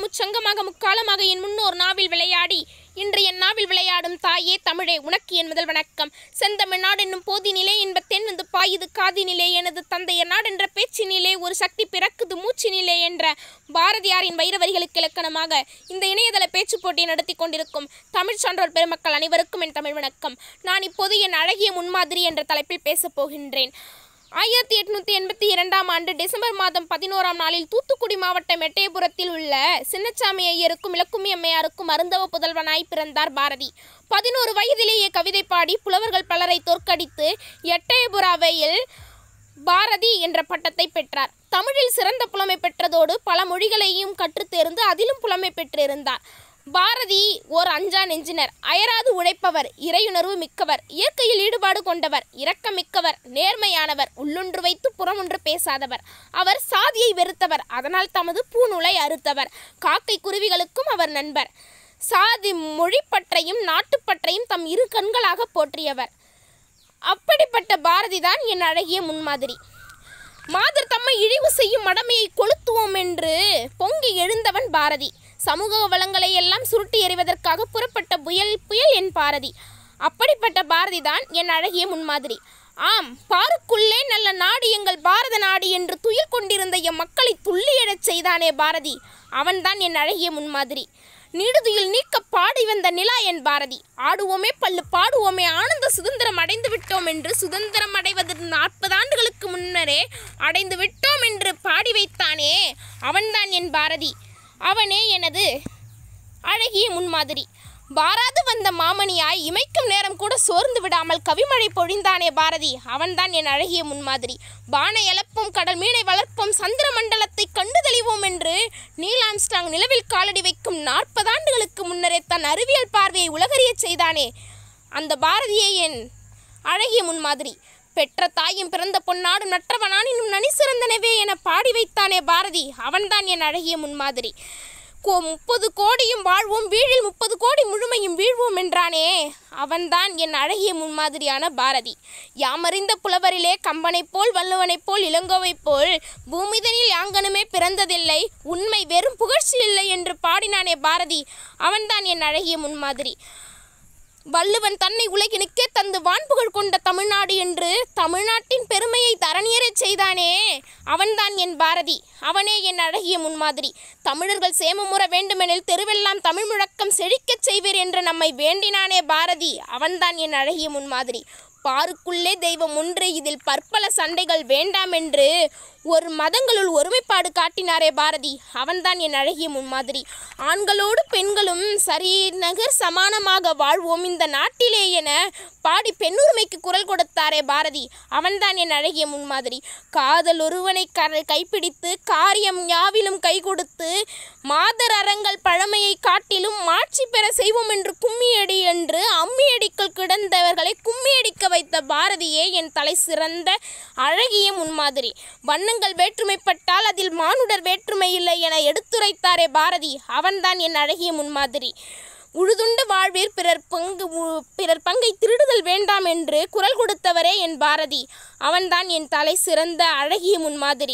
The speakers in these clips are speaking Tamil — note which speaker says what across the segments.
Speaker 1: முச்சங்கமாக முக்காலமாக என் முன்னோர் நாவில் விளையாடி இன்று என் நாவில் விளையாடும் தாயே தமிழே உனக்கு என் முதல் வணக்கம் செந்தமிழ் நாடு என்னும் போதினிலே இன்ப தென் வந்து பாயுது காதினிலே எனது தந்தையர் நாடென்ற பேச்சினிலே ஒரு சக்தி பிறக்குது மூச்சினிலே என்ற பாரதியாரின் வைர வரிகளுக்கு இலக்கணமாக இந்த இணையதள பேச்சு போட்டியை நடத்தி கொண்டிருக்கும் தமிழ் சான்றோர் பெருமக்கள் அனைவருக்கும் என் தமிழ் வணக்கம் நான் இப்போது என் அழகிய முன்மாதிரி என்ற தலைப்பில் பேசப் போகின்றேன் ஆயிரத்தி எட்நூத்தி எண்பத்தி இரண்டாம் ஆண்டு டிசம்பர் மாதம் பதினோராம் நாளில் தூத்துக்குடி மாவட்டம் எட்டயபுரத்தில் உள்ள சின்னச்சாமி ஐயருக்கும் இலக்குமி அம்மையாருக்கும் அருந்தவ புதல்வனாய் பிறந்தார் பாரதி பதினோரு வயதிலேயே கவிதை பாடி புலவர்கள் பலரை தோற்கடித்து எட்டயபுராவையில் பாரதி என்ற பட்டத்தை பெற்றார் தமிழில் சிறந்த புலமை பெற்றதோடு பல மொழிகளையும் கற்றுத் தேர்ந்து அதிலும் புலமை பெற்றிருந்தார் பாரதி ஓர் அஞ்சா நெஞ்சினர் அயராது உழைப்பவர் இறையுணர்வு மிக்கவர் இயற்கையில் ஈடுபாடு கொண்டவர் இரக்கமிக்கவர் நேர்மையானவர் உள்ளொன்று வைத்து புறமொன்று பேசாதவர் அவர் சாதியை வெறுத்தவர் அதனால் தமது பூநூலை அறுத்தவர் காக்கை குருவிகளுக்கும் அவர் நண்பர் சாதி மொழிப்பற்றையும் நாட்டுப்பற்றையும் தம் இரு கண்களாக போற்றியவர் அப்படிப்பட்ட பாரதிதான் என் அழகிய முன்மாதிரி மாதர் தம்மை இழிவு செய்யும் மடமையை கொளுத்துவோம் என்று பொங்கி எழுந்தவன் பாரதி சமூக வளங்களை எல்லாம் சுருட்டி எறிவதற்காக புறப்பட்ட புயல் புயல் என் பாரதி அப்படிப்பட்ட பாரதி தான் என் அழகிய முன்மாதிரி ஆம் பாருக்குள்ளே நல்ல நாடு எங்கள் பாரத நாடு என்று துயில் கொண்டிருந்த எம் மக்களை துள்ளியெழச் செய்தானே பாரதி அவன்தான் என் அழகிய முன்மாதிரி நீடுதுயில் நீக்க பாடி வந்த நிலா என் பாரதி ஆடுவோமே பல்லு பாடுவோமே ஆனந்த சுதந்திரம் அடைந்து விட்டோம் என்று சுதந்திரம் அடைவது நாற்பது ஆண்டுகளுக்கு முன்னரே அடைந்து விட்டோம் என்று பாடி வைத்தானே அவன்தான் என் பாரதி அவனே எனது அழகிய முன்மாதிரி பாராது வந்த மாமணியாய் இமைக்கும் நேரம் கூட சோர்ந்து விடாமல் கவிமழை பொழிந்தானே பாரதி அவன்தான் என் அழகிய முன்மாதிரி பானை எழப்போம் கடல் மீனை வளர்ப்போம் சந்திர மண்டலத்தை கண்டு தெளிவோம் என்று நீல் ஆம்ஸ்டாங் நிலவில் காலடி வைக்கும் நாற்பது ஆண்டுகளுக்கு முன்னரே தன் அறிவியல் பார்வையை உலகறியச் செய்தானே அந்த பாரதியே என் அழகிய முன்மாதிரி பெற்ற தாயும் பிறந்த பொன்னாடு நற்றவனானினும் நனி சிறந்தனவே என பாடி வைத்தானே பாரதி அவன்தான் என் அழகிய முன்மாதிரி கோ முப்பது கோடியும் வாழ்வோம் வீழில் முப்பது கோடி முழுமையும் வீழ்வோம் என்றானே அவன்தான் என் அழகிய முன்மாதிரியான பாரதி யாமறிந்த புலவரிலே கம்பனைப் போல் வள்ளுவனைப் போல் இளங்கோவைப் போல் பூமிதனில் யாங்கனுமே பிறந்ததில்லை உண்மை வெறும் புகழ்ச்சி இல்லை என்று பாடினானே பாரதி அவன்தான் என் அழகிய முன்மாதிரி வள்ளுவன் தன்னை உலகினுக்கே தந்து வான்புகழ் கொண்ட தமிழ்நாடு என்று தமிழ்நாட்டின் பெருமையை தரணியரச் செய்தானே அவன்தான் என் பாரதி அவனே என் அழகிய முன்மாதிரி தமிழர்கள் சேமமுற வேண்டுமெனில் தெருவெல்லாம் தமிழ் முழக்கம் செழிக்கச் செய்வீர் என்று நம்மை வேண்டினானே பாரதி அவன்தான் என் அழகிய முன்மாதிரி பாருக்குள்ளே தெய்வம் ஒன்று இதில் பற்பல சண்டைகள் வேண்டாம் என்று ஒரு மதங்களுள் ஒருமைப்பாடு காட்டினாரே பாரதி அவன்தான் என் அழகிய முன்மாதிரி ஆண்களோடு பெண்களும் சரி நகர் சமானமாக வாழ்வோம் இந்த நாட்டிலே என பாடி பெண்ணுரிமைக்கு குரல் கொடுத்தாரே பாரதி அவன்தான் என் அழகிய முன்மாதிரி காதல் ஒருவனை க கைப்பிடித்து காரியம் யாவிலும் கை கொடுத்து மாதர் அறங்கள் பழமையை காட்டிலும் மாட்சி பெற செய்வோம் என்று கும்மியடி என்று அம்மியடிக்குள் கிடந்தவர்களை கும்மியடிக்க வைத்த பாரதியே என் தலை சிறந்த அழகிய முன்மாதிரி வண்ணங்கள் வேற்றுமைப்பட்டால் அதில் மானுடர் வேற்றுமை இல்லை என எடுத்துரைத்தாரே பாரதி அவன்தான் என் அழகிய முன்மாதிரி உழுதுண்டு வாழ்வீர் பிறர் பங்கு உ- பிறர் பங்கை திருடுதல் வேண்டாம் என்று குரல் கொடுத்தவரே என் பாரதி அவன்தான் என் தலை சிறந்த அழகிய முன்மாதிரி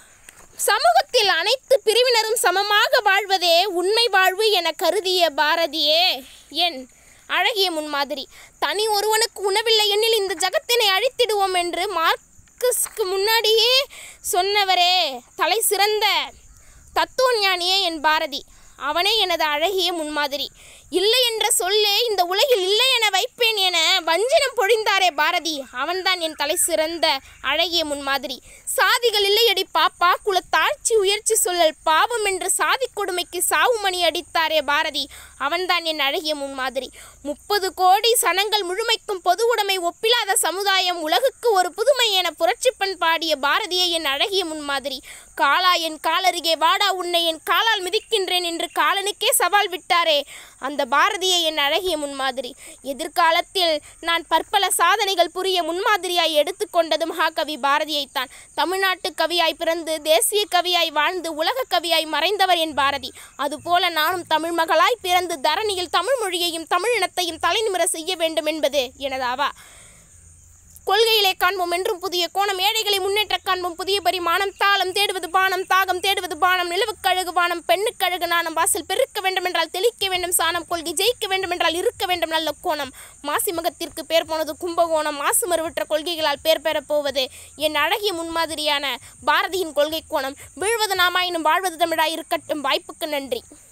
Speaker 1: சமூகத்தில் அனைத்து பிரிவினரும் சமமாக வாழ்வதே உண்மை வாழ்வு என கருதிய பாரதியே என் அழகிய முன்மாதிரி தனி ஒருவனுக்கு உணவில்லை எனில் இந்த ஜகத்தினை அழித்திடுவோம் என்று மார்க்ஸ்க்கு முன்னாடியே சொன்னவரே தலை சிறந்த தத்துவ ஞானியே என் பாரதி அவனே எனது அழகிய முன்மாதிரி இல்லை என்ற சொல்லே இந்த உலகில் இல்லை என வைப்பேன் என வஞ்சினம் பொழிந்தாரே பாரதி அவன்தான் என் தலை சிறந்த அழகிய முன்மாதிரி சாதிகள் இல்லையடி பாப்பா குலத்தாழ்ச்சி உயர்ச்சி சொல்லல் பாவம் என்று சாதி கொடுமைக்கு சாவுமணி அடித்தாரே பாரதி அவன்தான் என் அழகிய முன்மாதிரி முப்பது கோடி சனங்கள் முழுமைக்கும் பொது உடைமை ஒப்பிலாத சமுதாயம் உலகுக்கு ஒரு புதுமை என புரட்சிப்பன் பாடிய பாரதியே என் அழகிய முன்மாதிரி காலா என் காலருகே வாடா உன்னை என் காலால் மிதிக்கின்றேன் என்று காலனுக்கே சவால் விட்டாரே அந்த பாரதியே என் அழகிய முன்மாதிரி எதிர்காலத்தில் நான் பற்பல சாதனைகள் புரிய முன்மாதிரியாய் எடுத்துக்கொண்டது மகாகவி பாரதியைத்தான் தமிழ்நாட்டு கவியாய் பிறந்து தேசிய கவியாய் வாழ்ந்து உலக கவியாய் மறைந்தவர் என் பாரதி அதுபோல நானும் தமிழ் மகளாய் பிறந்து தரணியில் தமிழ் மொழியையும் தமிழினத்தையும் தலைநிமிர செய்ய வேண்டும் என்பது எனதாவா கொள்கையிலே காண்போம் என்றும் புதிய கோணம் ஏழைகளை முன்னேற்ற காண்போம் புதிய பரிமாணம் தாளம் தேடுவது பானம் தாகம் தேடுவது பானம் நிலவுக்கழகு வானம் பெண்ணுக்கழகு நாணம் வாசல் பெருக்க வேண்டுமென்றால் தெளிக்க வேண்டும் சாணம் கொள்கை ஜெயிக்க வேண்டுமென்றால் இருக்க வேண்டும் நல்ல கோணம் மாசி மகத்திற்கு பேர் போனது கும்பகோணம் மாசு மறுவற்ற கொள்கைகளால் பேர் பெறப் போவது என் அழகிய முன்மாதிரியான பாரதியின் கொள்கை கோணம் வீழ்வது நாமாயினும் வாழ்வது தமிழாய் இருக்கட்டும் வாய்ப்புக்கு நன்றி